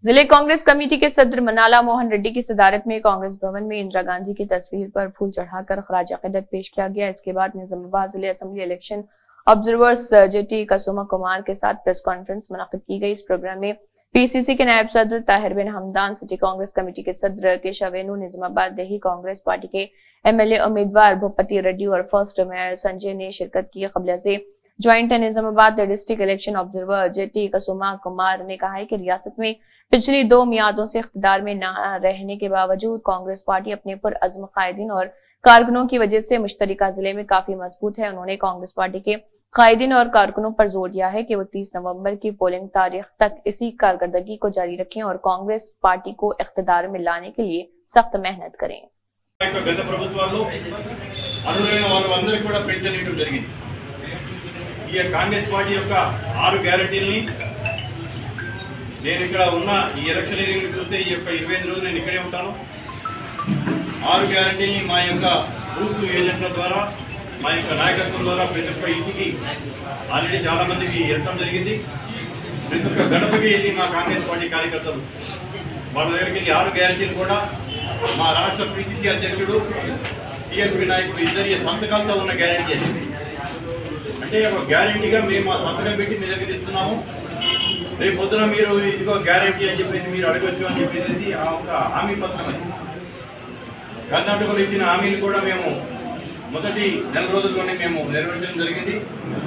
जिले कांग्रेस कमेटी के सदर मनाला मोहन रेड्डी की सदारत में कांग्रेस भवन में इंदिरा गांधी की तस्वीर पर फूल चढ़ाकर खराज अकीदत पेश किया गया इसके बाद निजामाबाद जिले assembly election observers J T Kusuma Kumar के साथ प्रेस कॉन्फ्रेंस मुनद की गई इस प्रोग्राम में पीसीसी के नायब सदर Tahir bin Hamdan city Congress committee के सदर केशवेनु निजामाबाद दही कांग्रेस पार्टी के एमएलए उम्मीदवार भूपति रेड्डी और फर्स्ट मेयर संजय ने शिरकत की कबल से joint Nizamabad district election observer J T Kusuma Kumar ने कहा है कि रियासत में पिछली दो मियादों से इख्तदार में न रहने के बावजूद कांग्रेस पार्टी अपने पर अजम कायदीन और कारकुनों की वजह से मुश्तरका जिले में काफी मजबूत है उन्होंने कांग्रेस पार्टी के कायदीन और कारकुनों पर जोर दिया है कि वो 30 नवंबर की पोलिंग तारीख तक इसी कारकर्दगी को जारी रखें और कांग्रेस पार्टी को इख्तदार में लाने के लिए सख्त मेहनत करें యొక్క గత ప్రభుత్వాల్లో అర్హులైన వాళ్ళందరికీ కూడా పెన్షన్ ఇవ్వడం జరిగింది ఈ కాంగ్రెస్ పార్టీ యొక్క ఆరు గ్యారంటీల్ని నేను ఇక్కడ ఉన్న ఈ ఎలక్షనీరింగ్ చూసే ఈ యొక్క ఇరవై ఐదు రోజులు నేను ఇక్కడే ఉంటాను ఆరు గ్యారంటీల్ని మా యొక్క బూత్ ఏజెంట్ల ద్వారా మా యొక్క నాయకత్వం ద్వారా ప్రతి ఒక్క ఇంటికి ఆల్రెడీ చాలా మందికి వెళ్ళడం జరిగింది ప్రతి ఒక్క గడపకి వెళ్ళి మా కాంగ్రెస్ పార్టీ కార్యకర్తలు వాళ్ళ దగ్గరికి వెళ్ళి ఆరు గ్యారంటీలు కూడా మా రాష్ట్ర పిసిసి అధ్యక్షుడు సిఎల్పి నాయకుడు ఇద్దరి సంతకాలతో ఉన్న గ్యారంటీ అది అంటే ఒక గ్యారంటీగా మేము మా సంతకం పెట్టి మీ దగ్గర ఇస్తున్నాము రేపు పొద్దున మీరు ఇదిగో గ్యారంటీ అని చెప్పేసి మీరు అడగొచ్చు అని చెప్పేసి ఆ ఒక హామీ పత్రం అది కర్ణాటకలో ఇచ్చిన హామీలు కూడా మేము మొదటి నెల రోజుల్లోనే మేము నెరవేర్చడం జరిగింది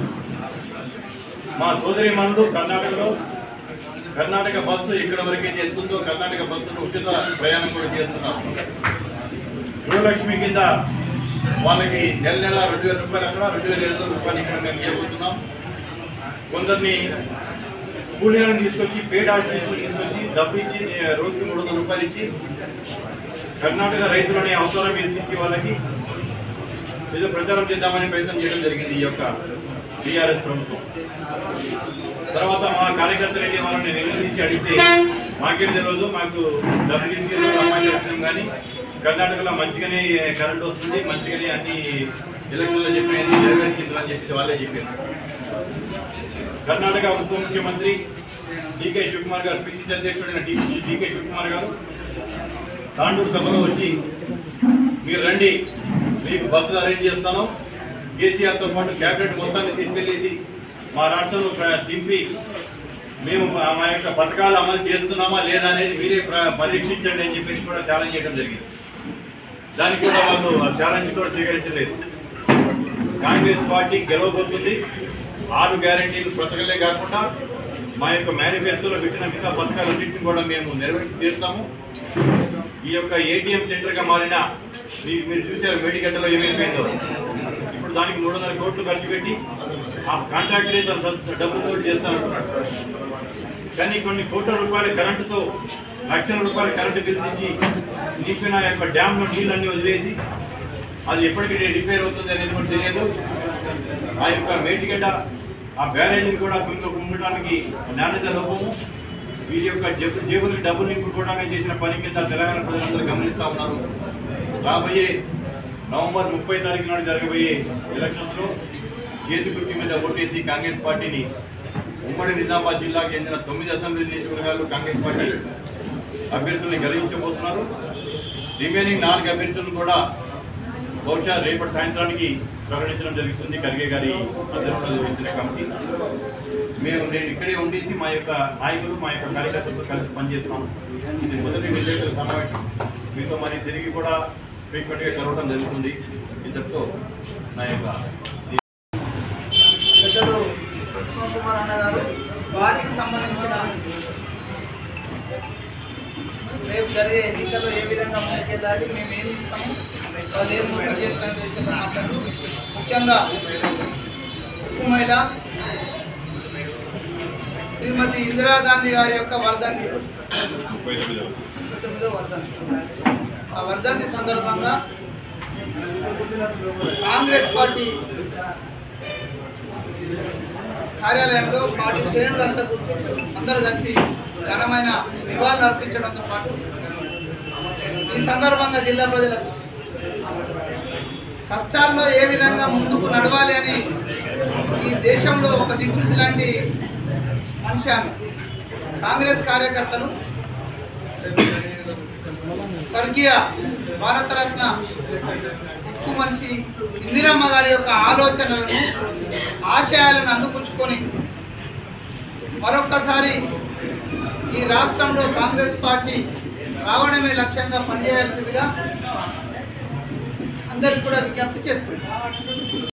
మా సోదరి మనులు కర్ణాటకలో కర్ణాటక బస్సు ఇక్కడ వరకైతే ఎంతుందో కర్ణాటక బస్సులో ఉచిత ప్రయాణం కూడా చేస్తున్నాం గృహలక్ష్మి కింద వాళ్ళకి నెల నెల రెండు వేల రూపాయలు అక్కడ రెండు వేల ఐదు వందల రూపాయలు ఇక్కడ మేము ఇవ్వబోతున్నాం కొందరిని కూలీలను తీసుకొచ్చి పేడ్ ఆఫీసులు తీసుకొచ్చి డబ్బు ఇచ్చి ఏ, రోజుకి మూడు వందల రూపాయలు ఇచ్చి కర్ణాటక రైతులనే అవసరం మీద ఇచ్చి వాళ్ళకి ఏదో ప్రచారం చేద్దామని ప్రయత్నం చేయడం జరిగింది ఈ యొక్క టీఆర్ఎస్ ప్రభుత్వం తర్వాత మా కార్యకర్తలు వెళ్ళి వాళ్ళని నిలదీసి అడిగితే మాకేం తెలియదు మాకు డబ్బులు ఇచ్చి అమ్మాయి వచ్చినాం కానీ కర్ణాటకలో మంచిగానే కరెంట్ వస్తుంది మంచిగానే అన్ని ఎలక్షన్లో చెప్పినది నెరవేర్చింది అని చెప్పి వాళ్ళే చెప్పారు కర్ణాటక ఉప ముఖ్యమంత్రి డికే శివకుమార్ గారు పిసిసి అధ్యక్షుడైన డికే శివకుమార్ గారు తాండూరు సభలో వచ్చి మీరు రండి మీకు బస్సులు అరేంజ్ చేస్తాను కేసీఆర్తో పాటు క్యాబినెట్ మొత్తాన్ని తీసుకెళ్ళేసి మా రాష్ట్రంలో ప్ర- దింపి మేము మా మా యొక్క పథకాలు అమలు చేస్తున్నామా లేదా అనేది మీరే ప్ర- పరీక్షించండి అని చెప్పేసి కూడా ఛాలెంజ్ చేయడం జరిగింది దానికి కూడా వాళ్ళు ఆ ఛాలెంజ్ కూడా స్వీకరించలేదు కాంగ్రెస్ పార్టీ గెలవబోతుంది ఆరు గ్యారంటీలు పథకాలే కాకుండా మా యొక్క మేనిఫెస్టోలో పెట్టిన మిగతా పథకాలన్నింటినీ కూడా మేము నెరవేర్చి తీరుతాము ఈ యొక్క ఏటీఎం సెంటర్గా మారిన మీకు మీరు చూసారు మేడిగడ్డలో ఏమైపోయిందో ఇప్పుడు దానికి మూడు వందల కోట్లు ఖర్చు పెట్టి ఆ కాంట్రాక్టరే తన సొంత డబ్బుతో చేస్తానంటున్నాడు కానీ కొన్ని కోట్ల రూపాయల కరెంటుతో లక్షల రూపాయల కరెంటు బిల్స్ ఇచ్చి నింపిన ఆ యొక్క డ్యామ్లో నీళ్ళన్నీ వదిలేసి అది ఎప్పటికీ రిపేర్ అవుతుంది అనేది కూడా తెలియదు ఆ యొక్క మేటిగడ్డ ఆ బ్యారేజీని కూడా కుంగ కుంగడానికి నాణ్యత లోపము వీరి యొక్క జేబు జేబులకు డబ్బులు నింపుకోవడానికి చేసిన పని కింద తెలంగాణ ప్రజలందరూ గమనిస్తూ ఉన్నారు రాబోయే నవంబర్ ముప్పై తారీఖు నాడు జరగబోయే ఎలక్షన్స్లో చేతి గుర్తు మీద ఓటేసి కాంగ్రెస్ పార్టీని ఉమ్మడి నిజామాబాద్ జిల్లాకు చెందిన తొమ్మిది అసెంబ్లీ నియోజకవర్గాల్లో కాంగ్రెస్ పార్టీ అభ్యర్థుల్ని గెలిపించబోతున్నారు రిమైనింగ్ నాలుగు అభ్యర్థులను కూడా బహుశా రేపటి సాయంత్రానికి ప్రకటించడం జరుగుతుంది ఖర్గే గారి అధ్యక్షతలో వేసిన కమిటీ మేము నేను ఇక్కడే ఉండేసి మా యొక్క నాయకులు మా యొక్క కార్యకర్తలతో కలిసి పనిచేస్తాం ఇది మొదటి విలేకరుల సమావేశం మీతో మరి తిరిగి కూడా ఫ్రీక్వెంట్గా కలవడం జరుగుతుంది ఇంతటితో నా యొక్క పెద్దలు కృష్ణ కుమార్ అన్న గారు వాటికి సంబంధించిన రేపు జరిగే ఎన్నికల్లో ఏ విధంగా ముందుకెళ్ళాలి మేము ఏమి ఇస్తాము వాళ్ళు ఏం మోసం చేసిన విషయంలో మాట్లాడుతూ ముఖ్యంగా ఉక్కు మహిళ శ్రీమతి ఇందిరాగాంధీ గారి యొక్క వర్ధంతి ముప్పై తొమ్మిదవ తొమ్మిదో వర్ధంతి ఆ వర్ధంతి సందర్భంగా కాంగ్రెస్ పార్టీ కార్యాలయంలో పార్టీ శ్రేణులంతా కూర్చొని అందరూ కలిసి ఘనమైన నివాళులు అర్పించడంతో పాటు ఈ సందర్భంగా జిల్లా ప్రజలకు కష్టాల్లో ఏ విధంగా ముందుకు నడవాలి అని ఈ దేశంలో ఒక దిక్సూచి లాంటి మనిషి ఆమె కాంగ్రెస్ కార్యకర్తలు స్వర్గీయ భారతరత్న ఉక్కు మనిషి ఇందిరమ్మ గారి యొక్క ఆలోచనలను ఆశయాలను అందిపుచ్చుకొని మరొక్కసారి ఈ రాష్ట్రంలో కాంగ్రెస్ పార్టీ రావడమే లక్ష్యంగా పనిచేయాల్సిందిగా అందరికి కూడా విజ్ఞప్తి చేస్తుంది